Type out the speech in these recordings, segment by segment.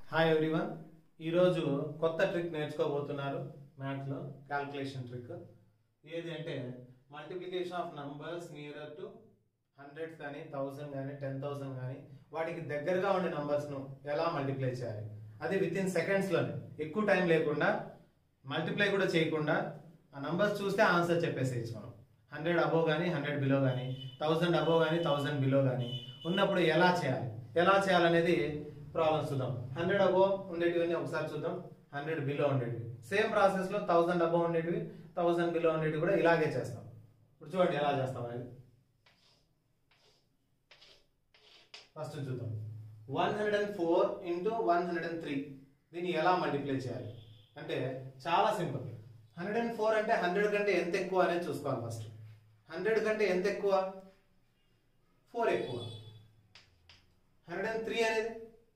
hi everyone ఈరోజు కొత్త trick నేర్చుకోబోతున్నారు మ్యాథ్లో క్యాల్కులేషన్ ట్రిక్ ఏది అంటే multiplication of numbers nearer to hundreds కానీ థౌసండ్ కానీ టెన్ థౌసండ్ కానీ వాటికి దగ్గరగా ఉండే నంబర్స్ను ఎలా మల్టిప్లై చేయాలి అది విత్ ఇన్ సెకండ్స్లోనే ఎక్కువ టైం లేకుండా మల్టిప్లై కూడా చేయకుండా ఆ నంబర్స్ చూస్తే ఆన్సర్ చెప్పేసేయచ్చు మనం హండ్రెడ్ అబోవ్ కానీ హండ్రెడ్ బిలో కానీ థౌసండ్ అబోవ్ కానీ థౌసండ్ బిలో కానీ ఉన్నప్పుడు ఎలా చేయాలి ఎలా చేయాలనేది ప్రాబ్లమ్స్ చూద్దాం హండ్రెడ్ అబోవ్ ఉండేటివన్నీ ఒకసారి చూద్దాం హండ్రెడ్ బిలో ఉండేటివి సేమ్ ప్రాసెస్ లో థౌసండ్ అబోవ్ ఉండేటివి థౌసండ్ బిలో ఉండేటివి కూడా ఇలాగే చేస్తాం ఇప్పుడు చూడండి ఎలా చేస్తాం అనేది ఫస్ట్ చూద్దాం one hundred and four into one hundred and three దీన్ని ఎలా మల్టిప్లై చేయాలి అంటే చాలా సింపుల్ హండ్రెడ్ అండ్ ఫోర్ అంటే హండ్రెడ్ కంటే ఎంత ఎక్కువ అనేది చూసుకోవాలి ఫస్ట్ హండ్రెడ్ కంటే ఎంత ఎక్కువ ఫోర్ ఎక్కువ హండ్రెడ్ అండ్ త్రీ అనేది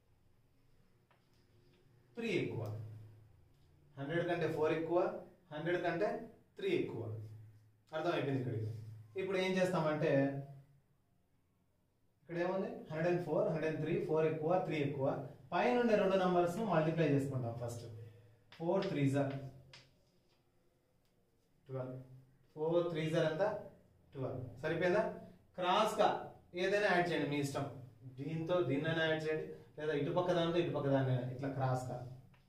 త్రీ ఎక్కువ హండ్రెడ్ కంటే ఫోర్ ఎక్కువ హండ్రెడ్ కంటే త్రీ ఎక్కువ అర్థమైపోయింది ఇక్కడికి ఇప్పుడు ఏం చేస్తామంటే ఇక్కడ ఏముంది hundred and four hundred and three four ఎక్కువ త్రీ ఎక్కువ పైన ఉండే రెండు నంబర్స్ మల్టిప్లై చేసుకుంటాం first four three are twelve four three are ఎంత ట్వెల్వ్ సరిపోయిందా క్రాస్ గా ఏదైనా యాడ్ చేయండి మీ ఇష్టం దీంతో దీన్నైనా యాడ్ చేయండి లేదా ఇటుపక్క దానితో ఇటుపక్క దాన్ని ఇట్లా క్రాస్ గా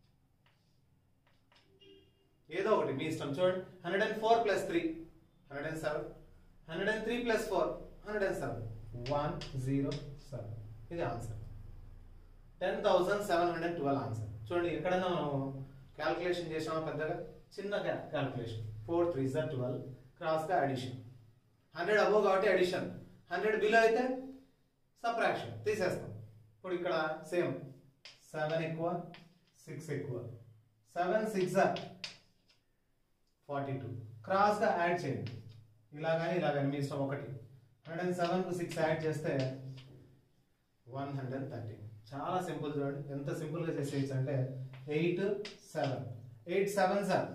ఏదో ఒకటి మీ ఇష్టం చూడండి hundred and four plus three hundred and seven hundred and three plus four hundred and seven one zero seven ఇది answer ten thousand seven hundred twelve answer చూడండి ఎక్కడైనా మనం క్యాల్కులేషన్ చేసామా పెద్దగా చిన్న calculation four three sir twelve cross గా addition hundred above కాబట్టి addition hundred below అయితే సబ్ట్రాక్షన్ తీసేస్తాం ఇప్పుడు ఇక్కడ సేమ్ సెవెన్ ఎక్కువ సిక్స్ ఎక్కువ seven six forty two cross గా యాడ్ చేయండి ఇలా కానీ ఇలా కానీ మీ ఇష్టం ఒకటి హండ్రెడ్ అండ్ సెవెన్ కు సిక్స్ యాడ్ చేస్తే వన్ హండ్రెడ్ అండ్ థర్టీ చాలా సింపుల్ చూడండి ఎంత సింపుల్ గా చేసేయచ్చు అంటే eight seven eight seven are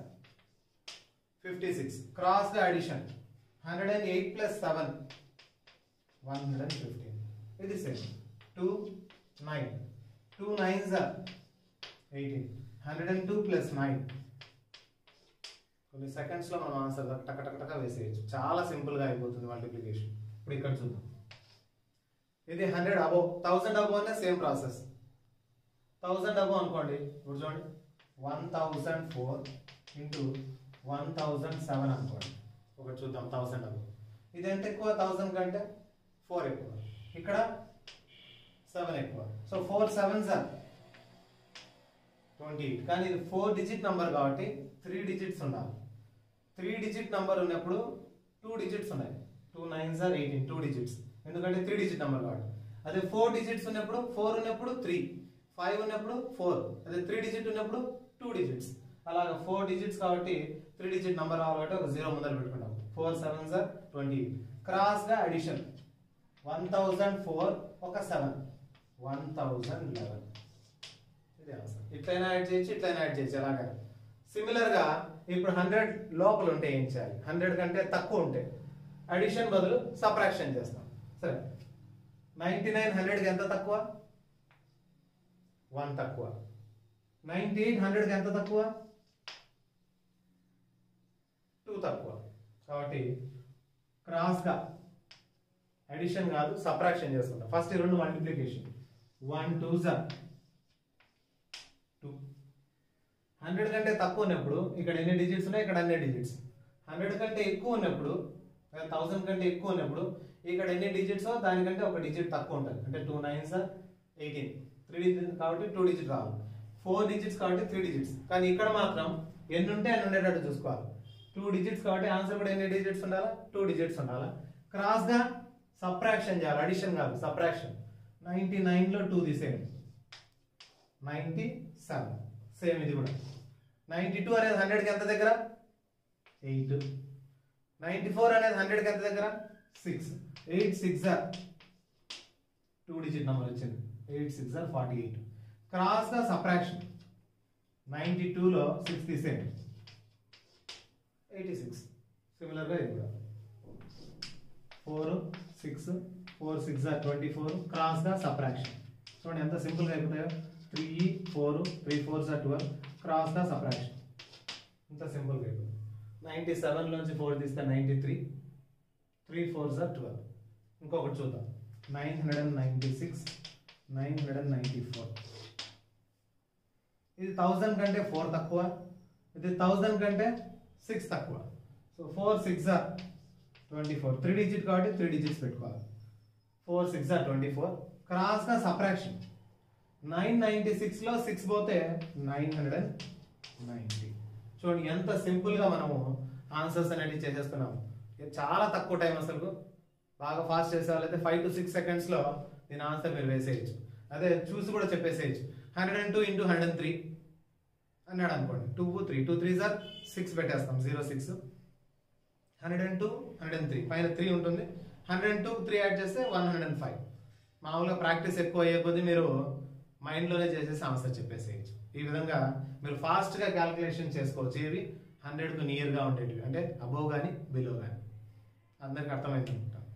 fifty six cross గా addition hundred and eight plus seven one hundred and fifteen ఇది same two nine two nine are eighteen hundred and two plus nine కొన్ని seconds లో మనం answer టక టక టక వేసేయచ్చు చాలా simple గా అయిపోతుంది మల్టిప్లికేషన్ ఇప్పుడు ఇక్కడ చూద్దాం ఇది హండ్రెడ్ అబో థౌసండ్ అబో అనే సేమ్ ప్రాసెస్ థౌసండ్ అబో అనుకోండి ఇప్పుడు చూడండి one thousand four into one thousand seven అనుకోండి ఒకటి చూద్దాం థౌసండ్ అబో ఇది ఎంత ఎక్కువ థౌసండ్ కంటే ఫోర్ ఎక్కువ ఇక్కడ సెవెన్ ఎక్కువ so four seven are twenty eight కానీ ఇది ఫోర్ డిజిట్ నంబర్ కాబట్టి త్రీ డిజిట్స్ ఉండాలి త్రీ డిజిట్ నంబర్ ఉన్నప్పుడు టూ డిజిట్స్ ఉన్నాయి two nine are eighteen two digits ఎందుకంటే త్రీ డిజిట్ నంబర్ కాబట్టి అదే ఫోర్ డిజిట్స్ ఉన్నప్పుడు ఫోర్ ఉన్నప్పుడు త్రీ ఫైవ్ ఉన్నప్పుడు ఫోర్ అదే త్రీ డిజిట్ ఉన్నప్పుడు టూ డిజిట్స్ అలాగా ఫోర్ డిజిట్స్ కాబట్టి త్రీ డిజిట్ నంబర్ రావాలి కాబట్టి ఒక జీరో ముందర పెట్టుకుంటాం four seven are twenty eight cross గా అడిషన్ వన్ థౌజండ్ ఫోర్ ఒక సెవెన్ వన్ థౌజండ్ లెవెన్ ఇది ఆన్సర్ ఇట్లయినా యాడ్ చేయొచ్చు ఇట్లయినా యాడ్ చేయొచ్చు అలాగా సిమిలర్ గా ఇప్పుడు హండ్రెడ్ లోపల ఉంటే ఏం చేయాలి హండ్రెడ్ కంటే తక్కువ ఉంటే అడిషన్ బదులు సబ్ట్రాక్షన్ చేస్తాం సరే నైన్టీ నైన్ హండ్రెడ్కి ఎంత తక్కువ వన్ తక్కువ నైన్టీ ఎయిట్ హండ్రెడ్కి ఎంత తక్కువ టూ తక్కువ కాబట్టి క్రాస్గా అడిషన్ కాదు సబ్ట్రాక్షన్ చేసుకుంటాం ఫస్ట్ ఈ రెండు multiplication one two are two hundred కంటే తక్కువ ఉన్నప్పుడు ఇక్కడ ఎన్ని డిజిట్స్ ఉన్నాయి ఇక్కడ అన్ని డిజిట్స్ హండ్రెడ్ కంటే ఎక్కువ ఉన్నప్పుడు థౌసండ్ కంటే ఎక్కువ ఉన్నప్పుడు ఇక్కడ ఎన్ని డిజిట్స్ దానికంటే ఒక డిజిట్ తక్కువ ఉంటుంది అంటే two nines eighteen three digit కాబట్టి టూ డిజిట్ రావాలి ఫోర్ డిజిట్స్ కాబట్టి త్రీ డిజిట్స్ కానీ ఇక్కడ మాత్రం ఎన్ని ఉంటే అన్ని ఉండేటట్టు చూసుకోవాలి టూ డిజిట్స్ కాబట్టి ఆన్సర్ కూడా ఎన్ని డిజిట్స్ ఉండాలా టూ డిజిట్స్ ఉండాలా క్రాస్ గా సబ్ట్రాక్షన్ చేయాలి అడిషన్ కాదు సబ్ట్రాక్షన్ నైన్టీ నైన్ లో టూ తీసేయండి నైన్టీ సెవెన్ సేమ్ ఇది కూడా నైన్టీ టూ అనేది హండ్రెడ్కి ఎంత దగ్గర ఎయిట్ నైన్టీ ఫోర్ అనేది హండ్రెడ్కి ఎంత దగ్గర six eight six are two digit number వచ్చింది eight six are forty eight క్రాస్గా సప్రాక్షన్ నైన్టీ టూలో సిక్స్ తీసేయండి ఎయిటీ సిక్స్ సిమిలర్గా ఇది కూడా four six four six are twenty four క్రాస్గా సప్రాక్షన్ చూడండి ఎంత సింపుల్గా అయిపోతాయో three four three fours are twelve cross the subtraction ఇంత సింపుల్గా అయిపోయింది నైంటీ సెవెన్లోంచి ఫోర్ తీస్తే ninety three three fours are twelve ఇంకొకటి చూద్దాం nine hundred and ninety six nine hundred and ninety four ఇది థౌజండ్ కంటే ఫోర్ తక్కువ ఇది థౌజండ్ కంటే సిక్స్ తక్కువ so four six are twenty four three digit కాబట్టి త్రీ డిజిట్స్ పెట్టుకోవాలి four six are twenty four క్రాస్గా సప్రాక్షన్ నైన్ నైంటీ సిక్స్లో సిక్స్ పోతే నైన్ హండ్రెడ్ అండ్ నైంటీ చూడండి ఎంత సింపుల్గా మనము ఆన్సర్స్ అనేవి చేసేస్తున్నాము ఇది చాలా తక్కువ టైం అసలు బాగా ఫాస్ట్ చేసే వాళ్ళైతే ఫైవ్ టు సిక్స్ సెకండ్స్లో దీని ఆన్సర్ మీరు వేసేయచ్చు అదే చూసి కూడా చెప్పేసేయచ్చు hundred and two into hundred and three అన్నాడు అనుకోండి two three two three are six పెట్టేస్తాం zero six hundred and two hundred and three పైన త్రీ ఉంటుంది hundred and two three add చేస్తే వన్ హండ్రెడ్ అండ్ ఫైవ్ మామూలుగా practice ఎక్కువ అయ్యే కొద్దీ మీరు మైండ్లోనే చేసేసి ఆన్సర్ చెప్పేసేయచ్చు ఈ విధంగా మీరు ఫాస్ట్గా క్యాల్కులేషన్ చేసుకోవచ్చు ఏవి హండ్రెడ్కు నియర్గా ఉండేటివి అంటే అబోవ్ కానీ బిలో కానీ అందరికి అర్థమైంది అనుకుంటాను